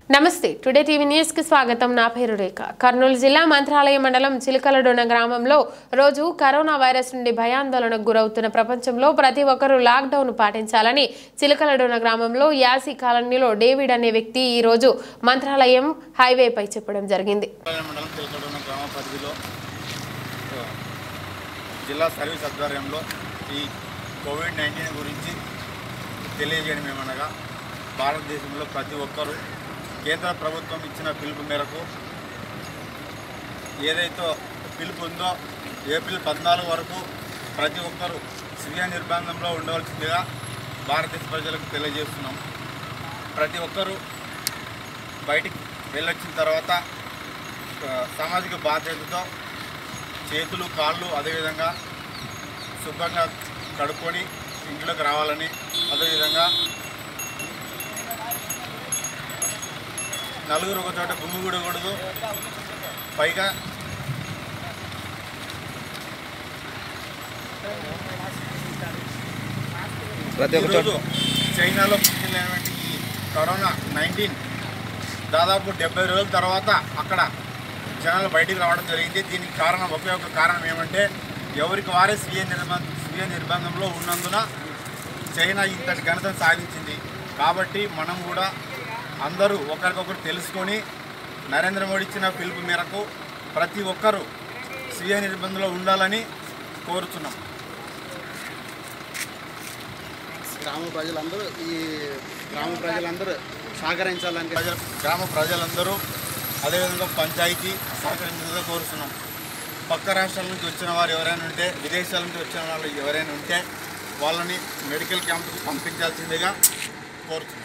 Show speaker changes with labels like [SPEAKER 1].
[SPEAKER 1] నమస్తే today TV news కి స్వాగతం నా పేరు రేఖ కర్నూలు జిల్లా మంత్రాలయ మండలం చిలకలడోన గ్రామంలో రోజు కరోనా వైరస్ నుండి భయాందోళనకు గురవుతున్న ప్రపంచంలో ప్రతి ఒక్కరూ లాక్డౌన్ పాటించాలని చిలకలడోన గ్రామంలో యాసి కాలనీలో డేవిడ్ అనే వ్యక్తి ఈ రోజు మంత్రాలయం హైవేపై చెప్పడం జరిగింది
[SPEAKER 2] మండలం మండలం తిలకడూన గ్రామ పరిధిలో ఆ, జిల్లా సర్వీస్ ఆధ్వర్యంలో ఈ కోవిడ్ నైన్టీన్ గురించి తెలియజేయడం ఏమనగా భారతదేశంలో ప్రతి ఒక్కరూ కేంద్ర ప్రభుత్వం ఇచ్చిన పిలుపు మేరకు ఏదైతే పిలుపు ఉందో ఏప్రిల్ పద్నాలుగు వరకు ప్రతి ఒక్కరూ స్వీయ నిర్బంధంలో ఉండవలసిందిగా భారతదేశ ప్రజలకు తెలియజేస్తున్నాం ప్రతి ఒక్కరూ బయటికి వెళ్ళొచ్చిన తర్వాత ఆ, సామాజిక బాధ్యతతో చేతులు కాళ్ళు అదేవిధంగా శుభ్రంగా కడుక్కొని ఇంట్లోకి రావాలని అదేవిధంగా నలుగురు ఒక చోట గుమ్మిగూడకూడదు పైగా
[SPEAKER 3] ప్రతి ఒక్క చోట
[SPEAKER 2] ఈరోజు చైనాలో పుట్టినటువంటి ఈ కరోనా నైన్టీన్ దాదాపు డెబ్బై రోజుల తర్వాత అక్కడ జనాలు బయటికి రావడం జరిగింది దీనికి కారణం ఒకే ఒక కారణం ఏమంటే ఎవరికి వారే స్వీయ నిర్బంధ స్వీయ నిర్బంధంలో ఉన్నందున చైనా ఇంతటి ఘనతను సాధించింది కాబట్టి మనం కూడా అందరూ ఒకరికొకరు తెలుసుకొని నరేంద్ర మోడీ ఇచ్చిన పిలుపు మేరకు ప్రతి ఒక్కరూ స్వీయ నిర్బంధంలో ఉండాలని కోరుతున్నాం
[SPEAKER 3] గ్రామ ప్రజలందరూ ఈ గ్రామ ప్రజలందరూ సహకరించాలని
[SPEAKER 2] ప్రజలు గ్రామ ప్రజలందరూ అదేవిధంగా పంచాయతీ సహకరించాలని కోరుతున్నాం పక్క రాష్ట్రాల నుంచి వచ్చిన వారు ఎవరైనా ఉంటే విదేశాల నుంచి వచ్చిన వాళ్ళు ఎవరైనా ఉంటే వాళ్ళని మెడికల్ క్యాంప్కి పంపించాల్సిందిగా కోరుతున్నాం